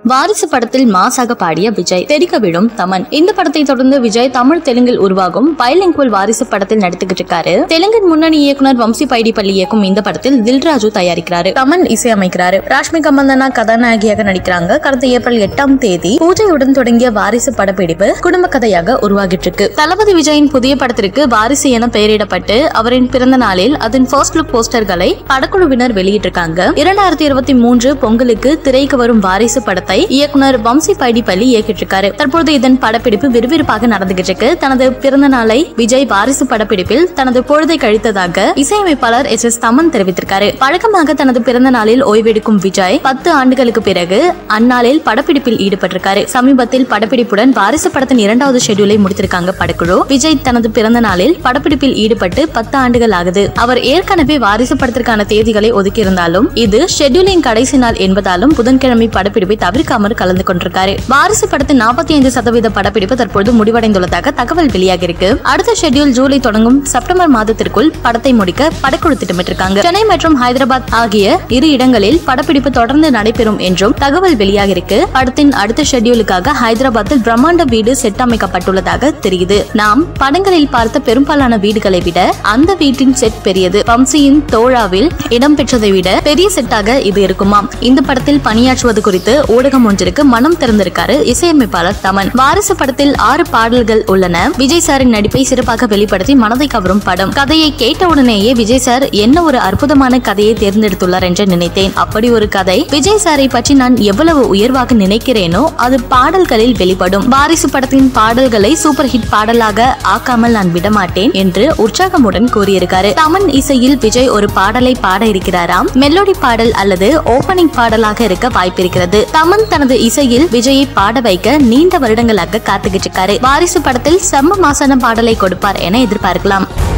வாரிசு படத்தில் மாசாக பாடிய விஜய் தெரிக்க விடும் தமன் இந்த படத்தை தொடர்ந்து விஜய் தமிழ் தெலுங்கில் உருவாகும் பைலிங்குவல் வாரிசு படத்தில் நடித்துக்கிட்டு இருக்காரு தெலுங்கின் முன்னணி இயக்குனர் வம்சி பைடிப்பள்ளி இயக்கும் இந்த படத்தில் தில்ராஜு தயாரிக்கிறாரு தமன் இசையமைக்கிறாரு ராஷ்மிகா மந்தனா கதாநாயகியாக நடிக்கிறாங்க கடந்த ஏப்ரல் எட்டாம் தேதி பூஜையுடன் தொடங்கிய வாரிசு படப்பிடிப்பு குடும்ப கதையாக உருவாகிட்டு இருக்கு தளபதி விஜயின் புதிய படத்திற்கு வாரிசு என பெயரிடப்பட்டு அவரின் பிறந்த நாளில் அதன் ஃபர்ஸ்ட் லுக் போஸ்டர்களை படக்குழுவினர் வெளியிட்டிருக்காங்க இரண்டாயிரத்தி இருபத்தி மூன்று பொங்கலுக்கு திரைக்கு வரும் வாரிசு படத்தை இயக்குனர் வம்சி பைடிப்பள்ளி இயக்கிட்டு இருக்காரு தற்போது இதன் படப்பிடிப்பு விறுவிறுப்பாக நடந்துகிட்டு இருக்கு தனது பிறந்த நாளை விஜய் வாரிசு படப்பிடிப்பில் தனது பொழுதை கழித்ததாக இசையமைப்பாளர் எஸ் எஸ் தமன் தெரிவித்திருக்காரு வழக்கமாக தனது பிறந்த நாளில் ஓய்வெடுக்கும் விஜய் பத்து ஆண்டுகளுக்கு பிறகு அந்நாளில் படப்பிடிப்பில் ஈடுபட்டிருக்காரு சமீபத்தில் படப்பிடிப்புடன் வாரிசு படத்தின் இரண்டாவது ஷெட்யூலை முடித்திருக்காங்க படக்குழு விஜய் தனது பிறந்த நாளில் படப்பிடிப்பில் ஈடுபட்டு பத்து ஆண்டுகள் ஆகுது அவர் ஏற்கனவே வாரிசு படத்திற்கான தேதிகளை ஒதுக்கியிருந்தாலும் இது ஷெட்யூலின் கடைசி நாள் என்பதாலும் புதன்கிழமை படப்பிடிப்பை தவிர்க்காமல் கலந்து கொண்டிருக்காரு வாரிசு படத்தின் நாற்பத்தி ஐந்து சதவீத படப்பிடிப்பு தற்பொழுது முடிவடைந்துள்ளதாக தகவல் வெளியாகியிருக்கு அடுத்த ஷெட்யூல் ஜூலை தொடங்கும் செப்டம்பர் மாதத்திற்குள் படத்தை முடிக்க படக்குழு திட்டமிட்டிருக்காங்க சென்னை மற்றும் ஹைதராபாத் ஆகிய இரு இடங்களில் படப்பிடிப்பு தொடர்ந்து நடைபெறும் என்றும் தகவல் வெளியாகிருக்கு படத்தின் அடுத்த ஷெட்யூலுக்காக ஹைதராபாத்தில் பிரம்மாண்ட வீடு செட் அமைக்கப்பட்டுள்ளதாக தெரியுது நாம் படங்களில் பார்த்த பெரும்பாலான வீடுகளை விட அந்த வீட்டின் செட் பெரியது வம்சியின் தோழாவில் இடம்பெற்றதை விட பெரிய செட்டாக இது இருக்குமாம் இந்த படத்தில் பணியாற்றுவது குறித்து ஊடகம் ஒன்றிற்கு மனம் திறந்திருக்காரு இசையமைப்பாளர் தமன் வாரிசு படத்தில் ஆறு பாடல்கள் உள்ளன விஜய் சாரின் நடிப்பை சிறப்பாக வெளிப்படுத்தி மனதை கவரும் படம் கதையை கேட்டவுடனேயே விஜய் சார் என்ன ஒரு அற்புதமான கதையை தேர்ந்தெடுத்துள்ளார் என்று நினைத்தேன் அப்படி ஒரு கதை விஜய் சாரை பற்றி நான் எவ்வளவு உயர்வாக நினைக்கிறேனோ அது பாடல்களில் வெளிப்படும் வாரிசு படத்தின் பாடல்களை சூப்பர் ஹிட் பாடலாக ஆக்காமல் நான் விடமாட்டேன் என்று உற்சாகமுடன் கூறியிருக்காரு தமன் இசையில் விஜய் ஒரு பாடலை பாட இருக்கிறாராம் மெலோடி பாடல் அல்லது ஓபனிங் பாடலாக இருக்க வாய்ப்பிருக்கிறது தமன் தனது இசையில் விஜயை பாட வைக்க நீண்ட வருடங்களாக காத்துக்கிட்டு இருக்காரு வாரிசு படத்தில் செம்ம மாசான பாடலை கொடுப்பார் என எதிர்பார்க்கலாம்